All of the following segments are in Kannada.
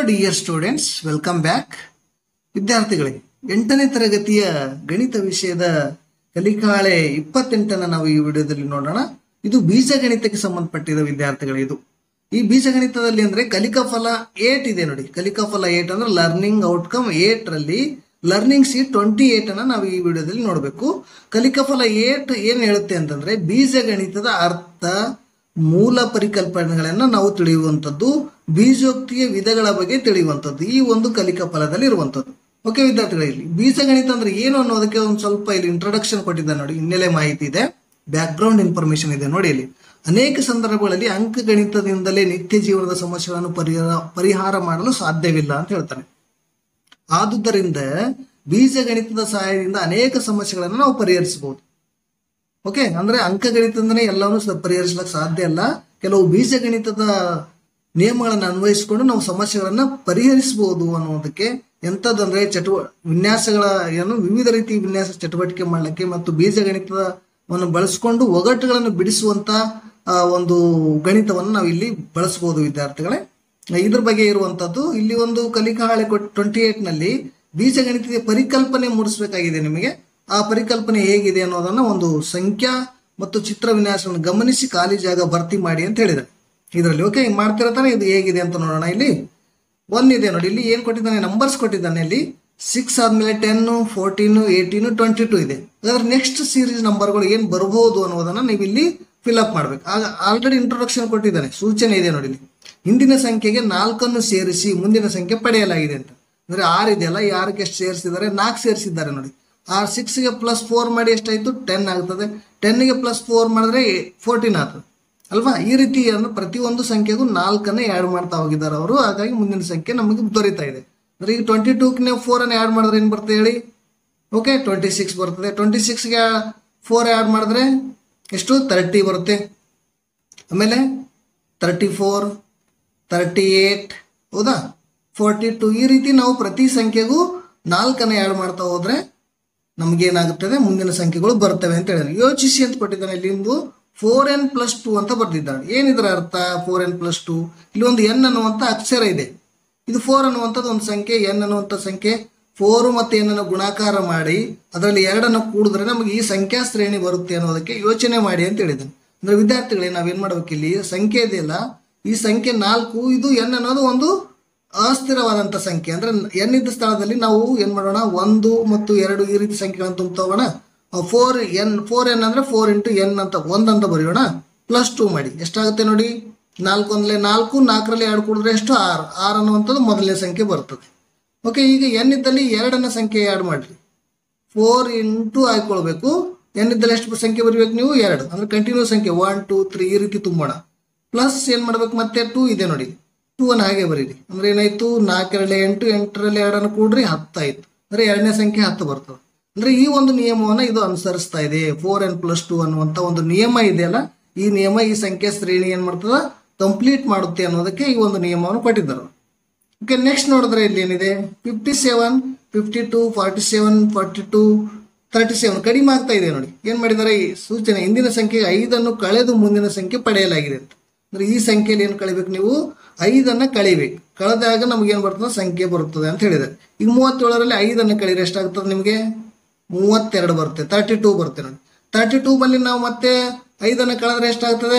ಡಿಯರ್ ಸ್ಟೂಡೆಂಟ್ಸ್ ವೆಲ್ಕಮ್ ಬ್ಯಾಕ್ ವಿದ್ಯಾರ್ಥಿಗಳೇ ಎಂಟನೇ ತರಗತಿಯ ಗಣಿತ ವಿಷಯದ ಕಲಿಕಾಳೆ ಇಪ್ಪತ್ತೆಂಟನ ನಾವು ಈ ವಿಡಿಯೋದಲ್ಲಿ ನೋಡೋಣ ಇದು ಬೀಜಗಣಿತಕ್ಕೆ ಸಂಬಂಧಪಟ್ಟಿದ ವಿದ್ಯಾರ್ಥಿಗಳು ಇದು ಈ ಬೀಜಗಣಿತದಲ್ಲಿ ಅಂದ್ರೆ ಕಲಿಕಾ ಫಲ ಏಟ್ ಇದೆ ನೋಡಿ ಕಲಿಕಾ ಫಲ ಏಟ್ ಅಂದ್ರೆ ಲರ್ನಿಂಗ್ ಔಟ್ಕಮ್ ಏಟ್ ರಲ್ಲಿ ಲರ್ನಿಂಗ್ ಸಿ ಟ್ವೆಂಟಿ ಏಟ್ ಅನ್ನ ನಾವು ಈ ವಿಡಿಯೋದಲ್ಲಿ ನೋಡಬೇಕು ಕಲಿಕಾ ಫಲ ಏಟ್ ಏನ್ ಹೇಳುತ್ತೆ ಅಂತಂದ್ರೆ ಬೀಜಗಣಿತದ ಅರ್ಥ ಮೂಲ ಪರಿಕಲ್ಪನೆಗಳನ್ನ ನಾವು ತಿಳಿಯುವಂಥದ್ದು ಬೀಜೋಕ್ತಿಯ ವಿಧಗಳ ಬಗ್ಗೆ ತಿಳಿಯುವಂಥದ್ದು ಈ ಒಂದು ಕಲಿಕಾ ಫಲದಲ್ಲಿ ಇರುವಂಥದ್ದು ಓಕೆ ವಿದ್ಯಾರ್ಥಿಗಳು ಇಲ್ಲಿ ಬೀಜಗಣಿತ ಅಂದ್ರೆ ಏನು ಅನ್ನೋದಕ್ಕೆ ಒಂದು ಸ್ವಲ್ಪ ಇಲ್ಲಿ ಇಂಟ್ರೊಡಕ್ಷನ್ ಕೊಟ್ಟಿದ್ದ ನೋಡಿ ಹಿನ್ನೆಲೆ ಮಾಹಿತಿ ಇದೆ ಬ್ಯಾಕ್ ಗ್ರೌಂಡ್ ಇನ್ಫಾರ್ಮೇಶನ್ ಇದೆ ನೋಡಿ ಇಲ್ಲಿ ಅನೇಕ ಸಂದರ್ಭಗಳಲ್ಲಿ ಅಂಕಗಣಿತದಿಂದಲೇ ನಿತ್ಯ ಜೀವನದ ಸಮಸ್ಯೆಗಳನ್ನು ಪರಿಹಾರ ಪರಿಹಾರ ಮಾಡಲು ಸಾಧ್ಯವಿಲ್ಲ ಅಂತ ಹೇಳ್ತಾನೆ ಆದುದರಿಂದ ಬೀಜಗಣಿತದ ಸಹಾಯದಿಂದ ಅನೇಕ ಸಮಸ್ಯೆಗಳನ್ನು ನಾವು ಪರಿಹರಿಸಬಹುದು ಓಕೆ ಅಂದ್ರೆ ಅಂಕಗಣಿತದಿಂದನೇ ಎಲ್ಲವನ್ನೂ ಸ- ಪರಿಹರಿಸ್ಲಿಕ್ಕೆ ಸಾಧ್ಯ ಅಲ್ಲ ಕೆಲವು ಬೀಜಗಣಿತದ ನಿಯಮಗಳನ್ನು ಅನ್ವಯಿಸಿಕೊಂಡು ನಾವು ಸಮಸ್ಯೆಗಳನ್ನ ಪರಿಹರಿಸಬಹುದು ಅನ್ನೋದಕ್ಕೆ ಎಂಥದ್ದಂದ್ರೆ ಚಟುವ ವಿನ್ಯಾಸಗಳ ಏನು ವಿವಿಧ ರೀತಿ ವಿನ್ಯಾಸ ಚಟುವಟಿಕೆ ಮಾಡಲಿಕ್ಕೆ ಮತ್ತು ಬೀಜಗಣಿತವನ್ನು ಬಳಸಿಕೊಂಡು ಒಗಟುಗಳನ್ನು ಬಿಡಿಸುವಂತ ಆ, ಒಂದು ಗಣಿತವನ್ನು ನಾವು ಇಲ್ಲಿ ಬಳಸಬಹುದು ವಿದ್ಯಾರ್ಥಿಗಳೇ ಇದ್ರ ಬಗ್ಗೆ ಇರುವಂತದ್ದು ಇಲ್ಲಿ ಒಂದು ಕಲಿಕಾ ಹಾಳೆ ಟ್ವೆಂಟಿ ಏಟ್ ನಲ್ಲಿ ಬೀಜಗಣಿತದ ಪರಿಕಲ್ಪನೆ ಮೂಡಿಸಬೇಕಾಗಿದೆ ನಿಮಗೆ ಆ ಪರಿಕಲ್ಪನೆ ಹೇಗಿದೆ ಅನ್ನೋದನ್ನ ಒಂದು ಸಂಖ್ಯಾ ಮತ್ತು ಚಿತ್ರ ವಿನ್ಯಾಸವನ್ನು ಗಮನಿಸಿ ಖಾಲಿ ಜಾಗ ಭರ್ತಿ ಮಾಡಿ ಅಂತ ಹೇಳಿದ್ದಾರೆ ಇದರಲ್ಲಿ ಓಕೆ ಮಾಡ್ತಿರತಾನೆ ಇದು ಹೇಗಿದೆ ಅಂತ ನೋಡೋಣ ಇಲ್ಲಿ ಒನ್ ಇದೆ ನೋಡಿ ಇಲ್ಲಿ ಏನ್ ಕೊಟ್ಟಿದ್ದಾನೆ ನಂಬರ್ಸ್ ಕೊಟ್ಟಿದ್ದಾನೆ ಇಲ್ಲಿ ಸಿಕ್ಸ್ ಆದ್ಮೇಲೆ ten fourteen eighteen twenty two ಇದೆ ಹಾಗಾದ್ರೆ ನೆಕ್ಸ್ಟ್ ಸೀರೀಸ್ ನಂಬರ್ಗಳು ಏನ್ ಬರಬಹುದು ಅನ್ನೋದನ್ನ ನೀವು ಇಲ್ಲಿ ಫಿಲ್ ಅಪ್ ಮಾಡ್ಬೇಕು ಆಗ ಆಲ್ರೆಡಿ ಇಂಟ್ರೊಡಕ್ಷನ್ ಕೊಟ್ಟಿದ್ದಾನೆ ಸೂಚನೆ ಇದೆ ನೋಡಿ ಇಲ್ಲಿ ಹಿಂದಿನ ಸಂಖ್ಯೆಗೆ ನಾಲ್ಕನ್ನು ಸೇರಿಸಿ ಮುಂದಿನ ಸಂಖ್ಯೆ ಪಡೆಯಲಾಗಿದೆ ಅಂತ ಅಂದ್ರೆ ಆರ್ ಇದೆಯಲ್ಲ ಯಾರಿಗೆ ಎಷ್ಟು ಸೇರಿಸಿದ್ದಾರೆ ನಾಲ್ಕು ಸೇರಿಸಿದ್ದಾರೆ ನೋಡಿ ಆರ್ ಸಿಕ್ಸ್ಗೆ ಪ್ಲಸ್ ಫೋರ್ ಮಾಡಿ ಎಷ್ಟಾಯ್ತು ಟೆನ್ ಆಗ್ತದೆ ಟೆನ್ಗೆ ಪ್ಲಸ್ ಫೋರ್ ಮಾಡಿದ್ರೆ ಫೋರ್ಟೀನ್ ಆಗ್ತದೆ ಅಲ್ವಾ ಈ ರೀತಿ ಅಂದ್ರೆ ಪ್ರತಿಯೊಂದು ಸಂಖ್ಯೆಗೂ ನಾಲ್ಕನ್ನ ಆ್ಯಡ್ ಮಾಡ್ತಾ ಹೋಗಿದ್ದಾರೆ ಅವರು ಹಾಗಾಗಿ ಮುಂದಿನ ಸಂಖ್ಯೆ ನಮಗೆ ದೊರೀತಾ ಇದೆ ಅಂದ್ರೆ ಈಗ ಟ್ವೆಂಟಿ ಟೂಕ್ಕೆ ನೀವು ಫೋರ್ ಅನ್ನು ಆ್ಯಡ್ ಮಾಡಿದ್ರೆ ಏನು ಬರ್ತದೆ ಹೇಳಿ ಓಕೆ ಟ್ವೆಂಟಿ ಸಿಕ್ಸ್ ಬರ್ತದೆ ಟ್ವೆಂಟಿ ಸಿಕ್ಸ್ಗೆ ಫೋರ್ ಆ್ಯಡ್ ಮಾಡಿದ್ರೆ ಎಷ್ಟು ತರ್ಟಿ ಬರುತ್ತೆ ಆಮೇಲೆ ತರ್ಟಿ ಫೋರ್ ತರ್ಟಿ ಏಟ್ ಹೌದಾ ಫೋರ್ಟಿ ಟು ಈ ರೀತಿ ನಾವು ಪ್ರತಿ ಸಂಖ್ಯೆಗೂ ನಾಲ್ಕನ್ನು ಆ್ಯಡ್ ಮಾಡ್ತಾ ಹೋದ್ರೆ ನಮಗೇನಾಗುತ್ತದೆ ಮುಂದಿನ ಸಂಖ್ಯೆಗಳು ಬರ್ತವೆ ಅಂತ ಹೇಳಿದ್ರೆ ಯೋಚಿಸಿ ಅಂತ ಕೊಟ್ಟಿದ್ದಾನೆ ಇಲ್ಲಿ ಒಂದು ಫೋರ್ ಎನ್ ಪ್ಲಸ್ ಟು ಅಂತ ಬರ್ದಿದ್ದಾನೆ ಏನಿದ್ರ ಅರ್ಥ ಫೋರ್ ಎನ್ ಪ್ಲಸ್ ಟು ಇಲ್ಲಿ ಒಂದು ಎನ್ ಅನ್ನುವಂಥ ಅಕ್ಷರ ಇದೆ ಇದು ಫೋರ್ ಅನ್ನುವಂಥದ್ದು ಒಂದು ಸಂಖ್ಯೆ ಎನ್ ಅನ್ನುವಂಥ ಸಂಖ್ಯೆ ಫೋರ್ ಮತ್ತು ಎನ್ ಅನ್ನು ಗುಣಾಕಾರ ಮಾಡಿ ಅದರಲ್ಲಿ ಎರಡನ್ನು ಕೂಡಿದ್ರೆ ನಮಗೆ ಈ ಸಂಖ್ಯಾ ಶ್ರೇಣಿ ಬರುತ್ತೆ ಅನ್ನೋದಕ್ಕೆ ಯೋಚನೆ ಮಾಡಿ ಅಂತ ಹೇಳಿದ್ದಾನೆ ಅಂದ್ರೆ ವಿದ್ಯಾರ್ಥಿಗಳೇ ನಾವೇನ್ ಮಾಡ್ಬೇಕು ಇಲ್ಲಿ ಸಂಖ್ಯೆ ಇದೆಯಲ್ಲ ಈ ಸಂಖ್ಯೆ ನಾಲ್ಕು ಇದು ಎನ್ ಅನ್ನೋದು ಒಂದು ಅಸ್ಥಿರವಾದಂಥ ಸಂಖ್ಯೆ ಅಂದ್ರೆ ಎನ್ ಇದ್ದ ಸ್ಥಳದಲ್ಲಿ ನಾವು ಏನ್ ಮಾಡೋಣ ಒಂದು ಮತ್ತು ಎರಡು ಈ ರೀತಿ ಸಂಖ್ಯೆಗಳನ್ನು ತುಂಬ್ತಾ ಹೋಗೋಣ ಫೋರ್ ಎನ್ ಫೋರ್ ಎನ್ ಅಂದ್ರೆ ಫೋರ್ ಇಂಟು ಎನ್ ಅಂತ ಒಂದ್ ಅಂತ ಬರೆಯೋಣ ಪ್ಲಸ್ ಟೂ ಮಾಡಿ ಎಷ್ಟಾಗುತ್ತೆ ನೋಡಿ ನಾಲ್ಕು ಒಂದ್ಲೆ ನಾಲ್ಕು ನಾಲ್ಕರಲ್ಲಿ ಎರಡು ಕೂಡಿದ್ರೆ ಎಷ್ಟು ಆರು ಆರು ಅನ್ನುವಂಥದ್ದು ಮೊದಲನೇ ಸಂಖ್ಯೆ ಬರ್ತದೆ ಓಕೆ ಈಗ ಎನ್ ಇದ್ದಲ್ಲಿ ಎರಡನೇ ಸಂಖ್ಯೆ ಆ್ಯಡ್ ಮಾಡ್ರಿ ಫೋರ್ ಇಂಟು ಹಾಕೊಳ್ಬೇಕು ಎನ್ ಇದ್ದಲ್ಲಿ ಎಷ್ಟು ಸಂಖ್ಯೆ ಬರೀಬೇಕು ನೀವು ಎರಡು ಅಂದ್ರೆ ಕಂಟಿನ್ಯೂ ಸಂಖ್ಯೆ ಒನ್ ಟೂ ತ್ರೀ ಈ ರೀತಿ ತುಂಬೋಣ ಪ್ಲಸ್ ಏನ್ ಮಾಡ್ಬೇಕು ಮತ್ತೆ ಟೂ ಇದೆ ನೋಡಿ ಟೂ ಅನ್ನು ಹಾಗೆ ಬರೀರಿ ಅಂದ್ರೆ ಏನಾಯ್ತು ನಾಲ್ಕರಲ್ಲಿ ಎಂಟು ಎಂಟರಲ್ಲಿ ಎರಡನ್ನು ಕೂಡ್ರಿ ಹತ್ತಾಯ್ತು ಅಂದ್ರೆ ಎರಡನೇ ಸಂಖ್ಯೆ ಹತ್ತು ಬರ್ತದೆ ಅಂದ್ರೆ ಈ ಒಂದು ನಿಯಮವನ್ನ ಇದು ಅನುಸರಿಸ್ತಾ ಇದೆ ಫೋರ್ ಎನ್ ಪ್ಲಸ್ ಟೂ ಅನ್ನುವಂತ ಒಂದು ನಿಯಮ ಇದೆಯಲ್ಲ ಈ ನಿಯಮ ಈ ಸಂಖ್ಯೆ ಶ್ರೇಣಿ ಏನ್ ಮಾಡ್ತದ ಕಂಪ್ಲೀಟ್ ಮಾಡುತ್ತೆ ಅನ್ನೋದಕ್ಕೆ ಈ ಒಂದು ನಿಯಮವನ್ನು ಕೊಟ್ಟಿದ್ದರು ಓಕೆ ನೆಕ್ಸ್ಟ್ ನೋಡಿದ್ರೆ ಇಲ್ಲಿ ಏನಿದೆ fifty seven fifty two forty seven forty two thirty seven ಕಡಿಮೆ ಆಗ್ತಾ ಇದೆ ನೋಡಿ ಏನ್ ಮಾಡಿದ್ದಾರೆ ಈ ಸೂಚನೆ ಹಿಂದಿನ ಸಂಖ್ಯೆಗೆ ಐದನ್ನು ಕಳೆದು ಮುಂದಿನ ಸಂಖ್ಯೆ ಪಡೆಯಲಾಗಿದೆ ಅಂತ ಅಂದ್ರೆ ಈ ಸಂಖ್ಯೆಯಲ್ಲಿ ಏನು ಕಳಿಬೇಕು ನೀವು ಐದನ್ನ ಕಳಿಬೇಕು ಕಳೆದಾಗ ನಮ್ಗೆ ಏನ್ ಬರ್ತದೆ ಸಂಖ್ಯೆ ಬರುತ್ತದೆ ಅಂತ ಹೇಳಿದ್ದಾರೆ ಈಗ ಮೂವತ್ತೇಳರಲ್ಲಿ ಐದನ್ನು ಕಳೀರಿ ಎಷ್ಟಾಗ್ತದೆ ನಿಮಗೆ ಮೂವತ್ತೆರಡು ಬರುತ್ತೆ ತರ್ಟಿ ಟೂ ಬರುತ್ತೆ ನೋಡಿ ತರ್ಟಿ ಟೂ ಬಲ್ಲಿ ನಾವು ಮತ್ತೆ ಐದನ್ನು ಕಳೆದ್ರೆ ಎಷ್ಟಾಗ್ತದೆ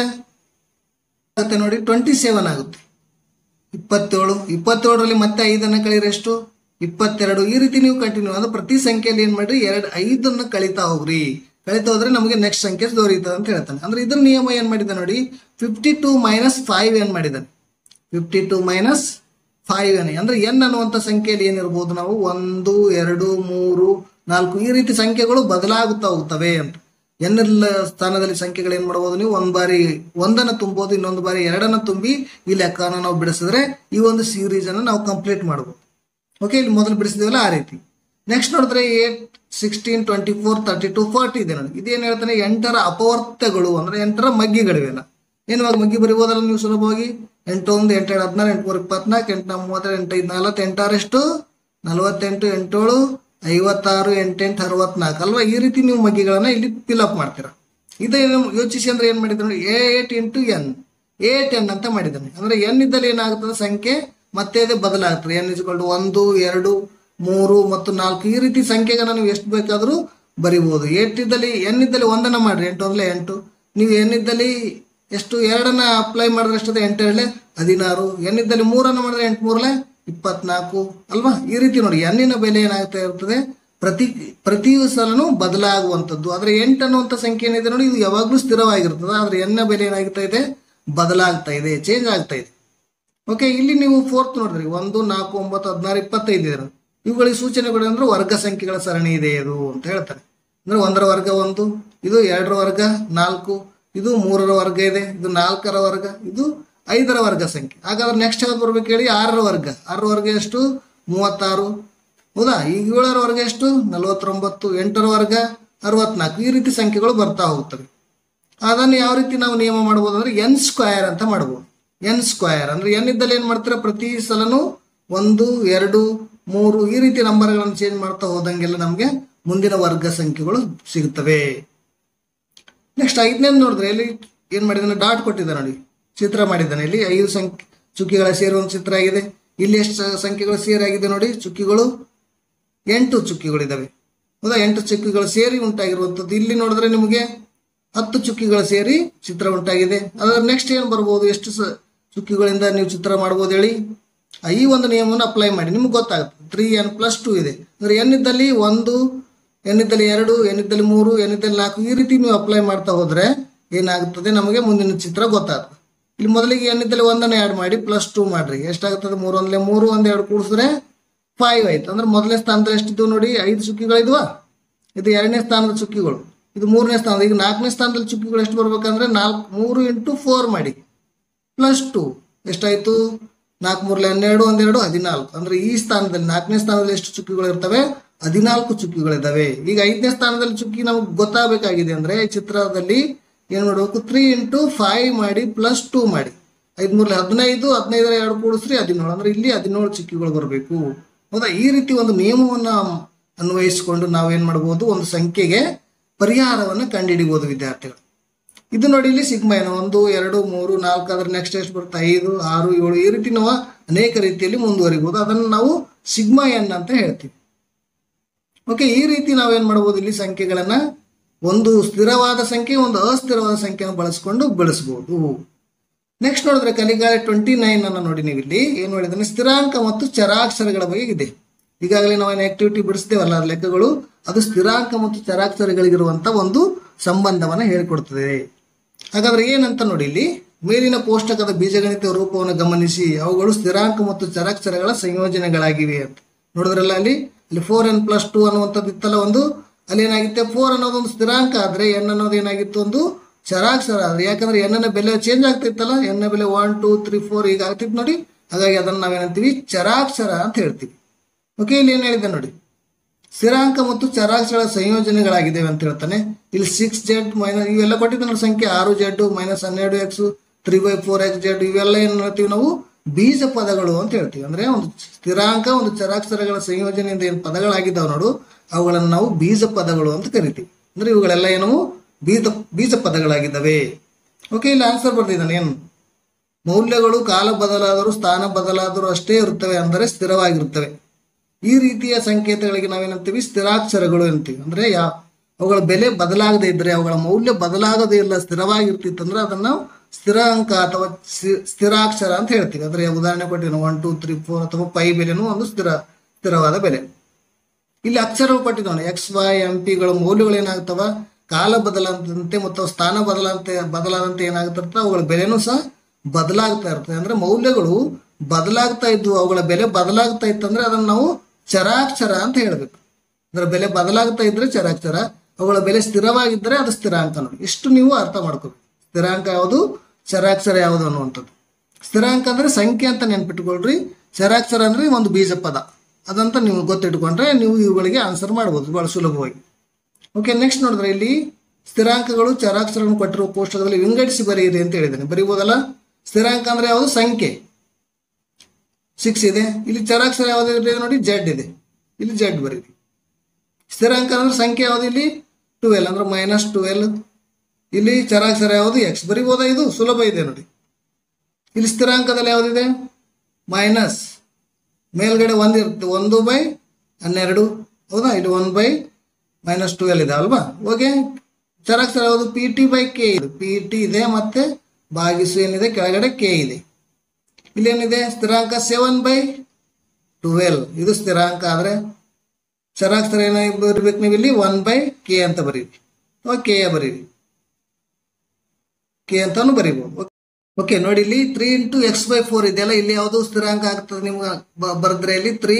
ಆಗುತ್ತೆ ನೋಡಿ ಟ್ವೆಂಟಿ ಸೆವೆನ್ ಆಗುತ್ತೆ ಇಪ್ಪತ್ತೇಳು ಇಪ್ಪತ್ತೇಳರಲ್ಲಿ ಮತ್ತೆ ಐದನ್ನು ಕಳೀರಿ ಎಷ್ಟು ಇಪ್ಪತ್ತೆರಡು ಈ ರೀತಿ ನೀವು ಕಂಟಿನ್ಯೂ ಅಂದ್ರೆ ಪ್ರತಿ ಸಂಖ್ಯೆಯಲ್ಲಿ ಏನ್ ಮಾಡ್ರಿ ಎರಡು ಐದನ್ನು ಕಳಿತಾ ಹೋಗ್ರಿ ಕಳಿತಾ ಹೋದ್ರೆ ನಮಗೆ ನೆಕ್ಸ್ಟ್ ಸಂಖ್ಯೆ ದೊರೆಯುತ್ತದೆ ಅಂತ ಹೇಳ್ತಾನೆ ಅಂದ್ರೆ ಇದ್ರ ನಿಯಮ ಏನ್ ಮಾಡಿದ ನೋಡಿ ಫಿಫ್ಟಿ ಟೂ ಮೈನಸ್ ಫೈವ್ ಏನ್ ಮಾಡಿದ್ದಾನೆ fifty two minus five N ಅಂದ್ರೆ ಎನ್ ಅನ್ನುವಂಥ ಸಂಖ್ಯೆಯಲ್ಲಿ ಏನಿರ್ಬೋದು ನಾವು ಒಂದು ಎರಡು ಮೂರು ನಾಲ್ಕು ಈ ರೀತಿ ಸಂಖ್ಯೆಗಳು ಬದಲಾಗುತ್ತಾ ಹೋಗ್ತವೆ ಅಂತ ಎನ್ನೆಲ್ಲ ಸ್ಥಾನದಲ್ಲಿ ಸಂಖ್ಯೆಗಳು ಏನ್ ಮಾಡಬಹುದು ನೀವು ಒಂದ್ ಬಾರಿ ಒಂದನ್ನ ತುಂಬೋದು ಇನ್ನೊಂದು ಬಾರಿ ಎರಡನ್ನ ತುಂಬಿ ಈ ಲೆಕ್ಕನ ನಾವು ಬಿಡಿಸಿದ್ರೆ ಈ ಒಂದು ಸೀರೀಸ್ ಅನ್ನು ನಾವು ಕಂಪ್ಲೀಟ್ ಮಾಡಬಹುದು ಓಕೆ ಇಲ್ಲಿ ಮೊದಲು ಬಿಡಿಸಿದೇವಲ್ಲ ಆ ರೀತಿ ನೆಕ್ಸ್ಟ್ ನೋಡಿದ್ರೆ eight sixteen twenty four thirty two forty ಇದೆ ನೋಡಿ ಇದೇನ್ ಹೇಳ್ತಾನೆ ಎಂಟರ ಅಪವರ್ತಗಳು ಅಂದ್ರೆ ಎಂಟರ ಮಗ್ಗಿಗಳಿವೆಲ್ಲ ಏನು ಇವಾಗ ಮಗ್ಗಿ ಬರಿಬೋದಲ್ಲ ನೀವು ಸುಲಭವಾಗಿ ಎಂಟು ಒಂದು ಎಂಟು ಎರಡು ಹದಿನಾರು ಎಂಟು ಮೂರು ಇಪ್ಪತ್ನಾಲ್ಕು ಎಂಟು ಮೂವತ್ತೆರಡು ಎಂಟು ಐದು ನಲವತ್ತು ಎಂಟಾರು ಎಷ್ಟು ನಲವತ್ತೆಂಟು ಎಂಟೇಳು ಐವತ್ತಾರು ಎಂಟೆಂಟು ಅರವತ್ನಾಲ್ಕು ಅಲ್ವಾ ಈ ರೀತಿ ನೀವು ಮಗ್ಗಿಗಳನ್ನ ಇಲ್ಲಿ ಫಿಲ್ ಅಪ್ ಮಾಡ್ತೀರಾ ಇದೇನು ಯೋಚಿಸಿ ಅಂದ್ರೆ ಏನ್ ಮಾಡಿದ್ರು ನೋಡಿ eight into N eight N ಅಂತ ಮಾಡಿದ್ದಾನೆ ಅಂದ್ರೆ ಎನ್ ಇದ್ದಲ್ಲಿ ಏನಾಗುತ್ತದೆ ಸಂಖ್ಯೆ ಮತ್ತೆ ಅದೇ ಬದಲಾಗ್ತದೆ ಎನ್ ಇಸ್ಕೊಂಡು ಒಂದು ಎರಡು ಮೂರು ಮತ್ತು ನಾಲ್ಕು ಈ ರೀತಿ ಸಂಖ್ಯೆಗಳನ್ನ ನೀವು ಎಷ್ಟು ಬೇಕಾದರೂ ಬರಿಬೋದು ಎಂಟಿದ್ದಲ್ಲಿ ಎನ್ ಇದ್ದಲ್ಲಿ ಒಂದನ್ನ ಮಾಡ್ರಿ ಎಂಟು ಒಂದಲೇ ಎಂಟು ನೀವು ಎನ್ ಇದ್ದಲ್ಲಿ ಎಷ್ಟು ಎರಡನ್ನ ಅಪ್ಲೈ ಮಾಡಿದ್ರೆ ಎಷ್ಟದೆ ಎಂಟು ಎರಡಲೆ ಹದಿನಾರು ಎನ್ ಇದ್ದಲ್ಲಿ ಮೂರನ್ನ ಮಾಡಿದ್ರೆ ಎಂಟು ಮೂರಲೆ ಇಪ್ಪತ್ನಾಲ್ಕು ಅಲ್ವಾ ಈ ರೀತಿ ನೋಡಿ ಎನ್ನಿನ ಬೆಲೆ ಏನಾಗ್ತಾ ಇರ್ತದೆ ಪ್ರತಿ ಪ್ರತಿ ಸಲನೂ ಬದಲಾಗುವಂಥದ್ದು ಆದರೆ ಎಂಟು ಅನ್ನುವಂಥ ಸಂಖ್ಯೆ ಏನಿದೆ ನೋಡಿ ಇದು ಯಾವಾಗಲೂ ಸ್ಥಿರವಾಗಿರ್ತದೆ ಆದರೆ ಎನ್ನ ಬೆಲೆ ಏನಾಗ್ತಾ ಇದೆ ಬದಲಾಗ್ತಾ ಇದೆ ಚೇಂಜ್ ಆಗ್ತಾ ಇದೆ ಓಕೆ ಇಲ್ಲಿ ನೀವು ಫೋರ್ತ್ ನೋಡಿದ್ರಿ ಒಂದು ನಾಲ್ಕು ಒಂಬತ್ತು ಹದಿನಾರು ಇಪ್ಪತ್ತೈದು ಇದೆ ಇವುಗಳಿಗೆ ಸೂಚನೆಗಳು ಅಂದ್ರೆ ವರ್ಗ ಸಂಖ್ಯೆಗಳ ಸರಣಿ ಇದೆ ಇದು ಅಂತ ಹೇಳ್ತಾರೆ ಅಂದ್ರೆ ಒಂದರ ವರ್ಗ ಒಂದು ಇದು ಎರಡರ ವರ್ಗ ನಾಲ್ಕು ಇದು ಮೂರರ ವರ್ಗ ಇದೆ ಇದು ನಾಲ್ಕರ ವರ್ಗ ಇದು ಐದರ ವರ್ಗ ಸಂಖ್ಯೆ ಹಾಗಾದ್ರೆ ನೆಕ್ಸ್ಟ್ ಯಾವ್ದು ಬರ್ಬೇಕು ಹೇಳಿ ಆರರ ವರ್ಗ ಆರರ ವರ್ಗ ಎಷ್ಟು ಮೂವತ್ತಾರು ಹೌದಾ ಈಗ ಏಳರ ವರ್ಗ ಎಷ್ಟು ನಲವತ್ತೊಂಬತ್ತು ಎಂಟರ ವರ್ಗ ಅರವತ್ನಾಲ್ಕು ಈ ರೀತಿ ಸಂಖ್ಯೆಗಳು ಬರ್ತಾ ಹೋಗ್ತವೆ ಅದನ್ನು ಯಾವ ರೀತಿ ನಾವು ನಿಯಮ ಮಾಡ್ಬೋದು ಅಂದ್ರೆ ಎನ್ ಸ್ಕ್ವಯರ್ ಅಂತ ಮಾಡ್ಬೋದು ಎನ್ ಸ್ಕ್ವಯರ್ ಅಂದ್ರೆ ಎನ್ ಇದ್ದಲ್ಲಿ ಏನ್ ಮಾಡ್ತಾರೆ ಪ್ರತಿ ಸಲನು ಒಂದು ಎರಡು ಮೂರು ಈ ರೀತಿ ನಂಬರ್ಗಳನ್ನು ಚೇಂಜ್ ಮಾಡ್ತಾ ಹೋದಂಗೆಲ್ಲ ನಮಗೆ ಮುಂದಿನ ವರ್ಗ ಸಂಖ್ಯೆಗಳು ಸಿಗುತ್ತವೆ ನೆಕ್ಸ್ಟ್ ಐದನೇದು ನೋಡಿದ್ರೆ ಇಲ್ಲಿ ಏನ್ ಮಾಡಿದಾನೆ ಡಾಟ್ ಕೊಟ್ಟಿದ್ದಾನೆ ನೋಡಿ ಚಿತ್ರ ಮಾಡಿದ್ದಾನೆ ಇಲ್ಲಿ ಐದು ಸಂಖ್ಯೆ ಚುಕ್ಕಿಗಳ ಸೇರಿ ಒಂದು ಚಿತ್ರ ಆಗಿದೆ ಇಲ್ಲಿ ಎಷ್ಟು ಸಂಖ್ಯೆಗಳು ಸೇರಾಗಿದೆ ನೋಡಿ ಚುಕ್ಕಿಗಳು ಎಂಟು ಚುಕ್ಕಿಗಳಿದ್ದಾವೆ ಹೌದಾ ಎಂಟು ಚುಕ್ಕಿಗಳು ಸೇರಿ ಉಂಟಾಗಿರುವಂಥದ್ದು ಇಲ್ಲಿ ನೋಡಿದ್ರೆ ನಿಮಗೆ ಹತ್ತು ಚುಕ್ಕಿಗಳು ಸೇರಿ ಚಿತ್ರ ಉಂಟಾಗಿದೆ ಅದರ ನೆಕ್ಸ್ಟ್ ಏನು ಬರ್ಬೋದು ಎಷ್ಟು ಸ ಚುಕ್ಕಿಗಳಿಂದ ನೀವು ಚಿತ್ರ ಮಾಡ್ಬೋದು ಹೇಳಿ ಆ, ಈ ಒಂದು ನಿಯಮವನ್ನು ಅಪ್ಲೈ ಮಾಡಿ ನಿಮ್ಗೆ ಗೊತ್ತಾಗುತ್ತೆ ತ್ರೀ ಎನ್ ಪ್ಲಸ್ ಟು ಇದೆ ಅಂದ್ರೆ ಎನ್ ಇದ್ದಲ್ಲಿ ಒಂದು ಎನ್ ಇದ್ದಲ್ಲಿ ಎರಡು ಎನ್ ಇದ್ದಲ್ಲಿ ಮೂರು ಎನ್ ಇದ್ದಲ್ಲಿ ನಾಲ್ಕು ಈ ರೀತಿ ನೀವು ಅಪ್ಲೈ ಮಾಡ್ತಾ ಹೋದ್ರೆ ಏನಾಗುತ್ತದೆ ನಮಗೆ ಮುಂದಿನ ಚಿತ್ರ ಗೊತ್ತಾಗ್ತದೆ ಇಲ್ಲಿ ಮೊದಲಿಗೆ ಎನ್ ಇದ್ದಲ್ಲಿ ಒಂದನ್ನು ಆ್ಯಡ್ ಮಾಡಿ ಪ್ಲಸ್ ಟು ಮಾಡ್ರಿ ಎಷ್ಟಾಗ್ತದೆ ಮೂರು ಒಂದಲೇ ಮೂರು ಒಂದು ಎರಡು ಕೂಡಿಸಿದ್ರೆ ಫೈವ್ ಆಯ್ತು ಅಂದ್ರೆ ಮೊದಲನೇ ಸ್ಥಾನದಲ್ಲಿ ಎಷ್ಟಿದ್ವು ನೋಡಿ ಐದು ಚುಕ್ಕಿಗಳಿದ್ವಾ ಇದು ಎರಡನೇ ಸ್ಥಾನದ ಚುಕ್ಕಿಗಳು ಇದು ಮೂರನೇ ಸ್ಥಾನ ಈಗ ನಾಲ್ಕನೇ ಸ್ಥಾನದಲ್ಲಿ ಚುಕ್ಕಿಗಳು ಎಷ್ಟು ಬರ್ಬೇಕಂದ್ರೆ ನಾಲ್ಕು ಮೂರು ಇಂಟು ಫೋರ್ ಮಾಡಿ ಪ್ಲಸ್ ಟು ಎಷ್ಟಾಯ್ತು ನಾಲ್ಕು ಮೂರಲೆ ಹನ್ನೆರಡು ಒಂದೆರಡು ಹದಿನಾಲ್ಕು ಅಂದ್ರೆ ಈ ಸ್ಥಾನದಲ್ಲಿ ನಾಲ್ಕನೇ ಸ್ಥಾನದಲ್ಲಿ ಎಷ್ಟು ಚುಕ್ಕಿಗಳು ಇರ್ತವೆ ಹದಿನಾಲ್ಕು ಚುಕ್ಕಿಗಳಿದಾವೆ ಈಗ ಐದನೇ ಸ್ಥಾನದಲ್ಲಿ ಚುಕ್ಕಿ ನಮ್ಗೆ ಗೊತ್ತಾಗಬೇಕಾಗಿದೆ ಅಂದ್ರೆ ಈ ಚಿತ್ರದಲ್ಲಿ ಏನ್ ಮಾಡ್ಬೇಕು ತ್ರೀ ಇಂಟು ಫೈವ್ ಮಾಡಿ ಪ್ಲಸ್ ಟೂ ಮಾಡಿ ಐದ್ ಮೂರಲೆ ಹದಿನೈದು ಹದಿನೈದರ ಎರಡು ಕೂಡಿಸ್ರಿ ಹದಿನೇಳು ಅಂದ್ರೆ ಇಲ್ಲಿ ಹದಿನೇಳು ಚುಕ್ಕಿಗಳು ಬರಬೇಕು ಹೌದಾ ಈ ರೀತಿ ಒಂದು ನಿಯಮವನ್ನ ಅನ್ವಯಿಸಿಕೊಂಡು ನಾವೇನ್ ಮಾಡ್ಬೋದು ಒಂದು ಸಂಖ್ಯೆಗೆ ಪರಿಹಾರವನ್ನು ಕಂಡುಹಿಡಿಬಹುದು ವಿದ್ಯಾರ್ಥಿಗಳು ಇದು ನೋಡಿ ಇಲ್ಲಿ ಸಿಗ್ಮಾ ಏನು ಒಂದು ಎರಡು ಮೂರು ನಾಲ್ಕು ಅದ್ರ ನೆಕ್ಸ್ಟ್ ಎಷ್ಟು ಬರುತ್ತೆ ಐದು ಆರು ಏಳು ಈ ರೀತಿ ನಾವು ಅನೇಕ ರೀತಿಯಲ್ಲಿ ಮುಂದುವರಿಬಹುದು ಅದನ್ನು ನಾವು ಸಿಗ್ಮಾ ಎನ್ ಅಂತ ಹೇಳ್ತೀವಿ ಓಕೆ ಈ ರೀತಿ ನಾವೇನ್ ಮಾಡ್ಬೋದು ಇಲ್ಲಿ ಸಂಖ್ಯೆಗಳನ್ನ ಒಂದು ಸ್ಥಿರವಾದ ಸಂಖ್ಯೆ ಒಂದು ಅಸ್ಥಿರವಾದ ಸಂಖ್ಯೆಯನ್ನು ಬಳಸಿಕೊಂಡು ಬೆಳೆಸಬಹುದು ನೆಕ್ಸ್ಟ್ ನೋಡಿದ್ರೆ ಕಲಿಗಾಳೆ ಟ್ವೆಂಟಿ ನೈನ್ ಅನ್ನ ನೋಡಿ ನೀವು ಇಲ್ಲಿ ಏನ್ ಮಾಡಿದ್ರೆ ಸ್ಥಿರಾಂಕ ಮತ್ತು ಚರಾಕ್ಷರಗಳ ಬಗ್ಗೆ ಇದೆ ಈಗಾಗಲೇ ನಾವು ಆಕ್ಟಿವಿಟಿ ಬಿಡಿಸ್ತೇವಲ್ಲ ಅದ್ರ ಲೆಕ್ಕಗಳು ಅದು ಸ್ಥಿರಾಂಕ ಮತ್ತು ಚರಾಕ್ಷರಗಳಿಗಿರುವಂತ ಒಂದು ಸಂಬಂಧವನ್ನ ಹೇಳಿಕೊಡ್ತದೆ ಹಾಗಾದ್ರೆ ಏನಂತ ನೋಡಿ ಇಲ್ಲಿ ಮೇಲಿನ ಕೋಷ್ಟಕದ ಬೀಜಗಣಿತ ರೂಪವನ್ನು ಗಮನಿಸಿ ಅವುಗಳು ಸ್ಥಿರಾಂಕ ಮತ್ತು ಚರಾಕ್ಷರಗಳ ಸಂಯೋಜನೆಗಳಾಗಿವೆ ಅಂತ ನೋಡಿದ್ರಲ್ಲ ಅಲ್ಲಿ ಅಲ್ಲಿ ಫೋರ್ ಎನ್ ಪ್ಲಸ್ ಟೂ ಅನ್ನುವಂಥದ್ದು ಇತ್ತಲ್ಲ ಒಂದು ಅಲ್ಲಿ ಏನಾಗಿತ್ತೆ ಫೋರ್ ಅನ್ನೋದು ಒಂದು ಸ್ಥಿರಾಂಕ ಆದ್ರೆ ಎನ್ ಅನ್ನೋದು ಏನಾಗಿತ್ತು ಒಂದು ಚರಾಕ್ಷರ ಆದ್ರೆ ಯಾಕಂದ್ರೆ ಎನ್ ನ ಬೆಲೆ ಚೇಂಜ್ ಆಗ್ತಿತ್ತಲ್ಲ ಎನ್ ನ ಬೆಲೆ ಒನ್ ಟೂ ತ್ರೀ ಫೋರ್ ಈಗ ಆಗ್ತಿತ್ತು ನೋಡಿ ಹಾಗಾಗಿ ಅದನ್ನ ನಾವೇನಂತೀವಿ ಚರಾಕ್ಷರ ಅಂತ ಹೇಳ್ತೀವಿ ಓಕೆ ಇಲ್ಲಿ ಏನ್ ಹೇಳಿದೆ ನೋಡಿ ಸ್ಥಿರಾಂಕ ಮತ್ತು ಚರಾಕ್ಷರಗಳ ಸಂಯೋಜನೆಗಳಾಗಿದ್ದೇವೆ ಅಂತ ಹೇಳ್ತಾನೆ ಇಲ್ಲಿ ಸಿಕ್ಸ್ ಜೆಡ್ ಮೈನಸ್ ಇವೆಲ್ಲ ಕೊಟ್ಟಿದ್ದಾನೆ ಸಂಖ್ಯೆ ಆರು ಜೆಡ್ ಮೈನಸ್ ಹನ್ನೆರಡು X three by four X Z ಇವೆಲ್ಲ ಏನ್ ಹೇಳ್ತೀವಿ ನಾವು ಬೀಜ ಪದಗಳು ಅಂತ ಹೇಳ್ತೀವಿ ಅಂದ್ರೆ ಒಂದು ಸ್ಥಿರಾಂಕ ಒಂದು ಚರಾಕ್ಷರಗಳ ಸಂಯೋಜನೆಯಿಂದ ಏನು ಪದಗಳಾಗಿದ್ದಾವೆ ನೋಡು ಅವುಗಳನ್ನು ನಾವು ಬೀಜ ಪದಗಳು ಅಂತ ಕರಿತೀವಿ ಅಂದ್ರೆ ಇವುಗಳೆಲ್ಲ ಏನು ಬೀಜ ಬೀಜ ಪದಗಳಾಗಿದ್ದಾವೆ ಓಕೆ ಇಲ್ಲಿ ಆನ್ಸರ್ ಬರ್ತಿದ್ದಾನೆ ಏನು ಮೌಲ್ಯಗಳು ಕಾಲ ಬದಲಾದರೂ ಸ್ಥಾನ ಬದಲಾದರೂ ಅಷ್ಟೇ ಇರುತ್ತವೆ ಅಂದರೆ ಸ್ಥಿರವಾಗಿರುತ್ತವೆ ಈ ರೀತಿಯ ಸಂಕೇತಗಳಿಗೆ ನಾವೇನಂತೀವಿ ಸ್ಥಿರಾಕ್ಷರಗಳು ಅಂತೀವಿ ಅಂದ್ರೆ ಯಾ ಅವುಗಳ ಬೆಲೆ ಬದಲಾಗದೇ ಇದ್ರೆ ಅವುಗಳ ಮೌಲ್ಯ ಬದಲಾಗದೇ ಇಲ್ಲ ಸ್ಥಿರವಾಗಿರ್ತಿತ್ತಂದ್ರೆ ಅದನ್ನ ನಾವು ಸ್ಥಿರಾಂಕ ಅಥವಾ ಸ್ಥಿ- ಸ್ಥಿರಾಕ್ಷರ ಅಂತ ಹೇಳ್ತೀವಿ ಅಂದ್ರೆ ಉದಾಹರಣೆ ಕೊಟ್ಟಿನ ಒನ್ ಟೂ ತ್ರೀ ಫೋರ್ ಅಥವಾ ಪೈ ಬೆಲೆನೂ ಒಂದು ಸ್ಥಿರ ಸ್ಥಿರವಾದ ಬೆಲೆ ಇಲ್ಲಿ ಅಕ್ಷರಗಳು ಕೊಟ್ಟಿದ್ದಾನೆ ಎಕ್ಸ್ ವೈ ಎಂ ಪಿಗಳ ಮೌಲ್ಯಗಳು ಏನಾಗ್ತವ ಕಾಲ ಬದಲಾದಂತೆ ಮತ್ತು ಅವು ಸ್ಥಾನ ಬದಲಾದಂತೆ ಬದಲಾದಂತೆ ಏನಾಗ್ತಿರ್ತವೆ ಅವುಗಳ ಬೆಲೆನೂ ಸಹ ಬದಲಾಗ್ತಾ ಇರ್ತದೆ ಅಂದ್ರೆ ಮೌಲ್ಯಗಳು ಬದಲಾಗ್ತಾ ಇದ್ವು ಅವುಗಳ ಬೆಲೆ ಬದಲಾಗ್ತಾ ಇತ್ತಂದ್ರೆ ಅದನ್ನ ನಾವು ಚರಾಕ್ಷರ ಅಂತ ಹೇಳ್ಬೇಕು ಅಂದ್ರೆ ಬೆಲೆ ಬದಲಾಗ್ತಾ ಇದ್ರೆ ಚರಾಕ್ಷರ ಅವುಗಳ ಬೆಲೆ ಸ್ಥಿರವಾಗಿದ್ದರೆ ಅದು ಸ್ಥಿರಾಂಕ ನೋಡಿ ಇಷ್ಟು ನೀವು ಅರ್ಥ ಮಾಡ್ಕೋಬೇಕು ಸ್ಥಿರಾಂಕ ಯಾವುದು ಚರಾಕ್ಷರ ಯಾವುದು ಅನ್ನುವಂಥದ್ದು ಸ್ಥಿರಾಂಕ ಅಂದ್ರೆ ಸಂಖ್ಯೆ ಅಂತ ನೆನ್ಪಿಟ್ಕೊಳ್ರಿ ಚರಾಕ್ಷರ ಅಂದ್ರೆ ಒಂದು ಬೀಜ ಪದ ಅದಂತ ನೀವು ಗೊತ್ತಿಟ್ಕೊಂಡ್ರೆ ನೀವು ಇವುಗಳಿಗೆ ಆನ್ಸರ್ ಮಾಡ್ಬೋದು ಬಹಳ ಸುಲಭವಾಗಿ ಓಕೆ ನೆಕ್ಸ್ಟ್ ನೋಡಿದ್ರೆ ಇಲ್ಲಿ ಸ್ಥಿರಾಂಕಗಳು ಚರಾಕ್ಷರವನ್ನು ಕೊಟ್ಟಿರುವ ಕೋಷ್ಟಕದಲ್ಲಿ ವಿಂಗಡಿಸಿ ಬರೆಯಿರಿ ಅಂತ ಹೇಳಿದ್ದೇನೆ ಬರೀಬೋದಲ್ಲ ಸ್ಥಿರಾಂಕ ಅಂದ್ರೆ ಯಾವುದು ಸಂಖ್ಯೆ ಸಿಕ್ಸ್ ಇದೆ ಇಲ್ಲಿ ಚರಾಕ್ಷರ ಯಾವುದು ಇದೆ ನೋಡಿ ಜೆಡ್ ಇದೆ ಇಲ್ಲಿ ಜೆಡ್ ಬರೀರಿ ಸ್ಥಿರಾಂಕ ಅಂದ್ರೆ ಸಂಖ್ಯೆ ಯಾವುದು ಇಲ್ಲಿ ಟುವೆಲ್ ಅಂದ್ರೆ ಮೈನಸ್ ಟುವೆಲ್ ಇಲ್ಲಿ ಚರಾಕ್ಷರ ಯಾವುದು ಎಕ್ಸ್ ಬರಿಬೋದಾ ಇದು ಸುಲಭ ಇದೆ ನೋಡಿ ಇಲ್ಲಿ ಸ್ಥಿರಾಂಕದಲ್ಲಿ ಯಾವುದಿದೆ ಮೈನಸ್ ಮೇಲ್ಗಡೆ ಒಂದು ಇರುತ್ತೆ ಒಂದು ಬೈ ಹನ್ನೆರಡು ಹೌದಾ ಇಲ್ಲಿ ಒನ್ ಬೈ ಮೈನಸ್ ಟುವೆಲ್ ಇದೆ ಅಲ್ವಾ ಓಕೆ ಚರಾಕ್ಷರ ಯಾವುದು ಪಿ ಟಿ ಬೈ ಕೆ ಇದೆ ಪಿ ಟಿ ಇದೆ ಮತ್ತೆ ಭಾಗಿಸು ಏನಿದೆ ಕೆಳಗಡೆ ಕೆ ಇದೆ ಇಲ್ಲೇನಿದೆ ಸ್ಥಿರಾಂಕ ಸೆವೆನ್ ಬೈ ಟುವೆಲ್ ಇದು ಸ್ಥಿರಾಂಕ ಆದರೆ ಚರಾಕ್ಷರ ಏನೋ ಬರೀಬೇಕು ನೀವು ಇಲ್ಲಿ ಒನ್ ಬೈ ಕೆ ಅಂತ ಬರೀರಿ ಅಥವಾ ಕೆ ಬರೀರಿ ಕೆ ಅಂತಾನು ಬರೀಬಹುದು ಓಕೆ ನೋಡಿ ಇಲ್ಲಿ three into X by four ಇದೆಯಲ್ಲ ಇಲ್ಲಿ ಯಾವುದು ಸ್ಥಿರಾಂಕ ಆಗ್ತದೆ ನಿಮ್ಗೆ ಬ- ಬರೆದ್ರೆ ಇಲ್ಲಿ three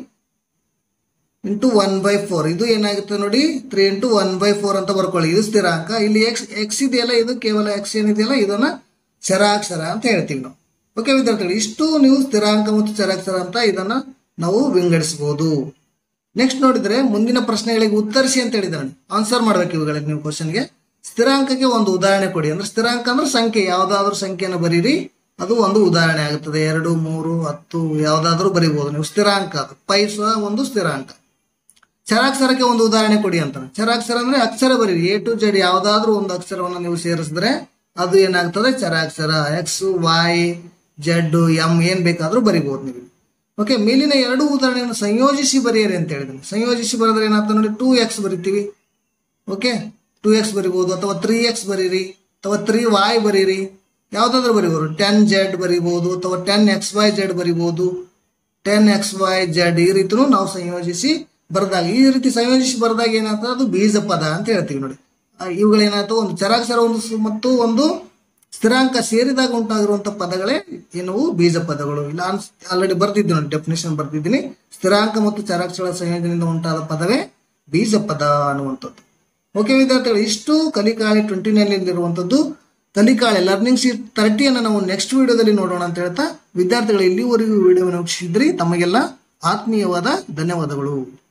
into one by four ಇದು ಏನಾಗುತ್ತೆ ನೋಡಿ three into one by four ಅಂತ ಬರ್ಕೊಳ್ಳಿ ಇದು ಸ್ಥಿರಾಂಕ ಇಲ್ಲಿ ಎಕ್ಸ್ ಎಕ್ಸ್ ಇದೆಯಲ್ಲ ಇದು ಕೇವಲ ಎಕ್ಸ್ ಏನಿದೆಯಲ್ಲ ಇದನ್ನ ಚರಾಕ್ಷರ ಅಂತ ಹೇಳ್ತೀವಿ ನಾವು ಓಕೆ ವಿದ್ಯಾರ್ಥಿಗಳು ಇಷ್ಟು ನೀವು ಸ್ಥಿರಾಂಕ ಮತ್ತು ಚರಾಕ್ಷರ ಅಂತ ಇದನ್ನ ನಾವು ವಿಂಗಡಿಸಬಹುದು ನೆಕ್ಸ್ಟ್ ನೋಡಿದ್ರೆ ಮುಂದಿನ ಪ್ರಶ್ನೆಗಳಿಗೆ ಉತ್ತರಿಸಿ ಅಂತ ಹೇಳಿದಾನೆ ಆನ್ಸರ್ ಮಾಡ್ಬೇಕು ಇವುಗಳಿಗೆ ನೀವು ಕ್ವಶನ್ಗೆ ಸ್ಥಿರಾಂಕಕ್ಕೆ ಒಂದು ಉದಾಹರಣೆ ಕೊಡಿ ಅಂದ್ರೆ ಸ್ಥಿರಾಂಕ ಅಂದ್ರೆ ಸಂಖ್ಯೆ ಯಾವ್ದಾದ್ರು ಸಂಖ್ಯೆಯನ್ನು ಬರೀರಿ ಅದು ಒಂದು ಉದಾಹರಣೆ ಆಗುತ್ತದೆ ಎರಡು ಮೂರು ಹತ್ತು ಯಾವ್ದಾದ್ರು ಬರೀಬಹುದು ನೀವು ಸ್ಥಿರಾಂಕ ಅದು ಪೈ ಸಹ ಒಂದು ಸ್ಥಿರಾಂಕ ಚರಾಕ್ಷರಕ್ಕೆ ಒಂದು ಉದಾಹರಣೆ ಕೊಡಿ ಅಂತಾನೆ ಚರಾಕ್ಷರ ಅಂದ್ರೆ ಅಕ್ಷರ ಬರೀರಿ ಎ ಟು ಜೆಡ್ ಯಾವ್ದಾದ್ರು ಒಂದು ಅಕ್ಷರವನ್ನು ನೀವು ಸೇರಿಸಿದ್ರೆ ಅದು ಏನಾಗ್ತದೆ ಚರಾಕ್ಷರ ಎಕ್ಸ್ ವೈ ಜೆಡ್ ಎಂ ಏನ್ ಬೇಕಾದ್ರೂ ಬರಿಬಹುದು ನೀವು ಓಕೆ ಮೇಲಿನ ಎರಡು ಉದಾಹರಣೆಯನ್ನು ಸಂಯೋಜಿಸಿ ಬರೆಯಿರಿ ಅಂತ ಹೇಳಿದ್ದೀನಿ ಸಂಯೋಜಿಸಿ ಬರೆದ್ರೆ ಏನಾಗ್ತದೆ ನೋಡಿ ಟೂ ಎಕ್ಸ್ ಬರಿತೀವಿ ಓಕೆ ಟೂ ಎಕ್ಸ್ ಬರಿಬೋದು ಅಥವಾ ತ್ರೀ ಎಕ್ಸ್ ಬರೀರಿ ಅಥವಾ ತ್ರೀ ವೈ ಬರೀರಿ ಯಾವುದಾದ್ರೂ ಬರಿಬೋದು ಟೆನ್ ಜೆಡ್ ಬರಿಬೋದು ಅಥವಾ ಟೆನ್ ಎಕ್ಸ್ ವೈ ಜೆಡ್ ಬರಿಬೋದು ಟೆನ್ ಎಕ್ಸ್ ವೈ ಜೆಡ್ ಈ ರೀತಿನೂ ನಾವು ಸಂಯೋಜಿಸಿ ಬರೆದಾಗ ಈ ರೀತಿ ಸಂಯೋಜಿಸಿ ಬರೆದಾಗ ಏನಾಗ್ತದೆ ಅದು ಬೀಜ ಪದ ಅಂತ ಹೇಳ್ತೀವಿ ನೋಡಿ ಆ, ಇವುಗಳೇನಾಯ್ತು ಒಂದು ಚರಾಕ್ಷರ ಒಂದು ಸ್- ಮತ್ತು ಒಂದು ಸ್ಥಿರಾಂಕ ಸೇರಿದಾಗ ಉಂಟಾಗಿರುವಂತ ಪದಗಳೇ ಏನವು ಬೀಜ ಪದಗಳು ಇಲ್ಲ ಆಲ್ರೆಡಿ ಬರ್ತಿದ್ದೀನಿ ನೋಡಿ ಡೆಫಿನೇಷನ್ ಬರ್ತಿದ್ದೀನಿ ಸ್ಥಿರಾಂಕ ಮತ್ತು ಚರಾಕ್ಷರ ಸಂಯೋಜನೆಯಿಂದ ಉಂಟಾದ ಪದವೇ ಬೀಜ ಪದ ಅನ್ನುವಂಥದ್ದು ಓಕೆ ವಿದ್ಯಾರ್ಥಿಗಳು ಇಷ್ಟು ಕಲಿಕಾಳೆ ಟ್ವೆಂಟಿ ನೈನ್ ಇರುವಂತದ್ದು ಕಲಿಕಾಳೆ ಲರ್ನಿಂಗ್ ಶೀಟ್ ತರ್ಟಿಯನ್ನು ನಾವು ನೆಕ್ಸ್ಟ್ ವಿಡಿಯೋದಲ್ಲಿ ನೋಡೋಣ ಅಂತ ಹೇಳ್ತಾ ವಿದ್ಯಾರ್ಥಿಗಳು ಇಲ್ಲಿವರೆಗೂ ವಿಡಿಯೋವನ್ನು ವೀಕ್ಷಿಸಿದ್ರಿ ತಮಗೆಲ್ಲ ಆತ್ಮೀಯವಾದ ಧನ್ಯವಾದಗಳು